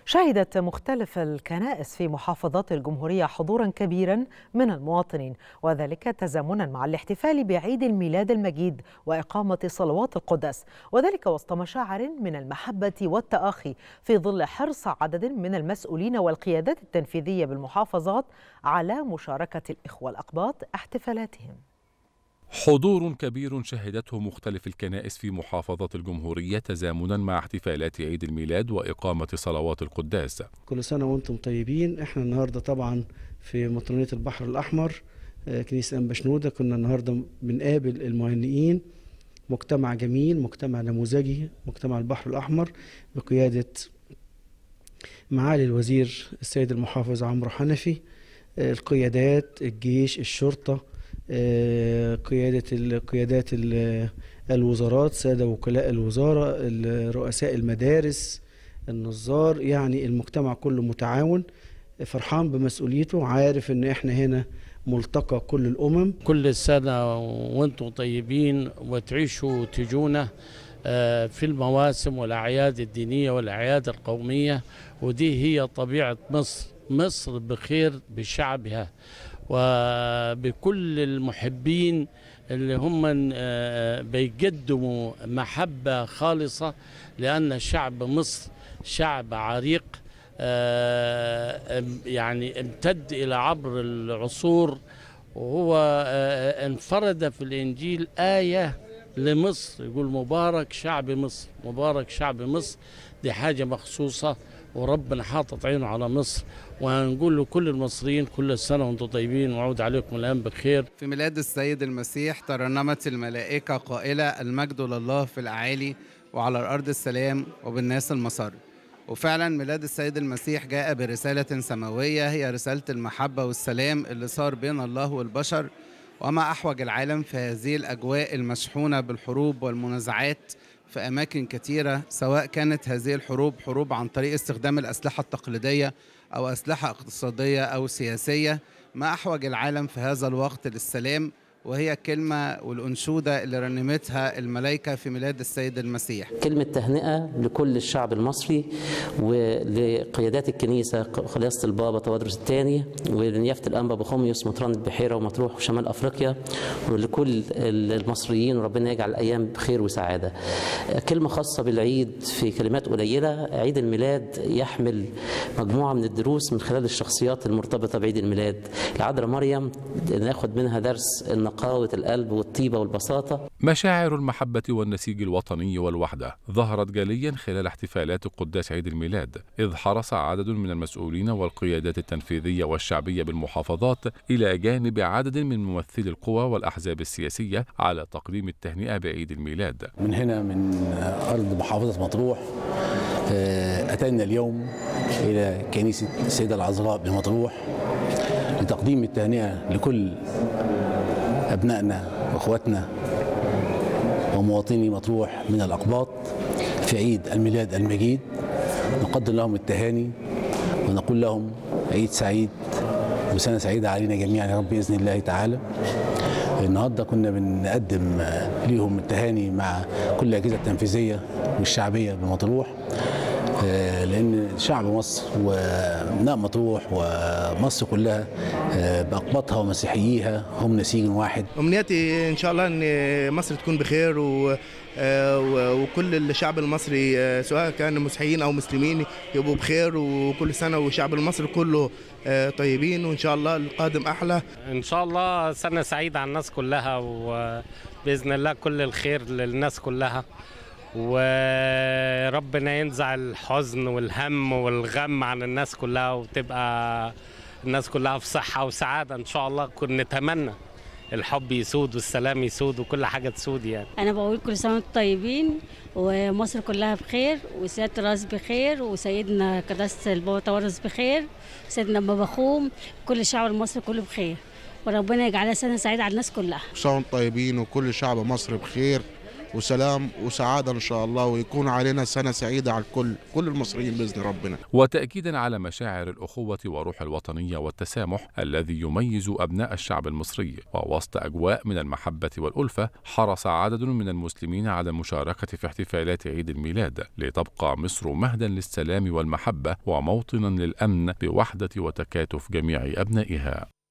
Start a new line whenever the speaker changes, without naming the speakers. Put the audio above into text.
شهدت مختلف الكنائس في محافظات الجمهورية حضورا كبيرا من المواطنين وذلك تزامنا مع الاحتفال بعيد الميلاد المجيد وإقامة صلوات القدس وذلك وسط مشاعر من المحبة والتآخي في ظل حرص عدد من المسؤولين والقيادات التنفيذية بالمحافظات على مشاركة الإخوة الأقباط احتفالاتهم
حضور كبير شهدته مختلف الكنائس في محافظة الجمهورية تزامنا مع احتفالات عيد الميلاد وإقامة صلوات القداس
كل سنة وانتم طيبين احنا النهاردة طبعا في مطرانية البحر الأحمر كنيسة أنبا شنودة كنا النهاردة بنقابل المهنئين مجتمع جميل مجتمع نموذجي مجتمع البحر الأحمر بقيادة معالي الوزير السيد المحافظ عمرو حنفي القيادات الجيش الشرطة قيادة القيادات الوزارات سادة وكلاء الوزارة رؤساء المدارس النظار يعني المجتمع كله متعاون فرحان بمسؤوليته عارف ان احنا هنا ملتقى كل الامم
كل سنة وانتم طيبين وتعيشوا وتجونا في المواسم والأعياد الدينية والأعياد القومية ودي هي طبيعة مصر مصر بخير بشعبها وبكل المحبين اللي هم بيقدموا محبة خالصة لأن شعب مصر شعب عريق يعني امتد إلى عبر العصور وهو انفرد في الإنجيل آية لمصر يقول مبارك شعب مصر مبارك شعب مصر دي حاجة مخصوصة وربنا حاطط عينه على مصر وهنقول لكل المصريين كل سنة وانتم طيبين وعود عليكم الأيام بخير
في ميلاد السيد المسيح ترنمت الملائكة قائلة المجد لله في الأعالي وعلى الأرض السلام وبالناس المسار وفعلا ميلاد السيد المسيح جاء برسالة سماوية هي رسالة المحبة والسلام اللي صار بين الله والبشر وما أحوج العالم في هذه الأجواء المشحونة بالحروب والمنازعات في أماكن كثيرة سواء كانت هذه الحروب حروب عن طريق استخدام الأسلحة التقليدية أو أسلحة اقتصادية أو سياسية ما أحوج العالم في هذا الوقت للسلام وهي الكلمة والأنشودة اللي رنمتها الملائكة في ميلاد السيد المسيح
كلمة تهنئة لكل الشعب المصري ولقيادات الكنيسة خلاصة البابا توادرس الثاني ولنيافة الأنبا بخوميوس مطران البحيرة ومطروح وشمال أفريقيا ولكل المصريين وربنا يجعل الأيام بخير وسعادة كلمة خاصة بالعيد في كلمات قليلة عيد الميلاد يحمل مجموعة من الدروس من خلال الشخصيات المرتبطة بعيد الميلاد العذراء مريم ناخد منها درس نقاوة القلب والطيبة والبساطة
مشاعر المحبة والنسيج الوطني والوحدة ظهرت جليا خلال احتفالات قداس عيد الميلاد إذ حرص عدد من المسؤولين والقيادات التنفيذية والشعبية بالمحافظات إلى جانب عدد من ممثلي القوى والأحزاب السياسية على تقديم التهنئة بعيد الميلاد
من هنا من أرض محافظة مطروح أتينا اليوم إلى كنيسة السيدة العذراء بمطروح لتقديم التهنئة لكل أبنائنا وأخواتنا ومواطني مطروح من الأقباط في عيد الميلاد المجيد نقدم لهم التهاني ونقول لهم عيد سعيد وسنة سعيدة علينا جميعا يا رب بإذن الله تعالى النهارده كنا بنقدم ليهم التهاني مع كل الأجهزة التنفيذية والشعبية بمطروح لان شعب مصر وابناء مطروح ومصر كلها باقباطها ومسيحييها هم نسيج واحد
امنياتي ان شاء الله ان مصر تكون بخير و وكل الشعب المصري سواء كان مسيحيين او مسلمين يبقوا بخير وكل سنه والشعب المصري كله طيبين وان شاء الله القادم احلى
ان شاء الله سنه سعيده على الناس كلها وباذن الله كل الخير للناس كلها وربنا ينزع الحزن والهم والغم عن الناس كلها وتبقى الناس كلها في صحة وسعادة إن شاء الله كنا نتمنى الحب يسود والسلام يسود وكل حاجة تسود يعني
أنا بقول كل سنة وانتم طيبين ومصر كلها بخير وسيادة الرئيس بخير وسيدنا قداسة البابا توارث بخير سيدنا بابا خوم كل الشعب المصري كله بخير وربنا يجعلها سنة سعيدة على الناس كلها
كل سنة طيبين وكل شعب مصر بخير وسلام وسعادة إن شاء الله ويكون علينا سنة سعيدة على الكل كل المصريين بإذن ربنا
وتأكيدا على مشاعر الأخوة وروح الوطنية والتسامح الذي يميز أبناء الشعب المصري ووسط أجواء من المحبة والألفة حرص عدد من المسلمين على المشاركة في احتفالات عيد الميلاد لتبقى مصر مهدا للسلام والمحبة وموطنا للأمن بوحدة وتكاتف جميع أبنائها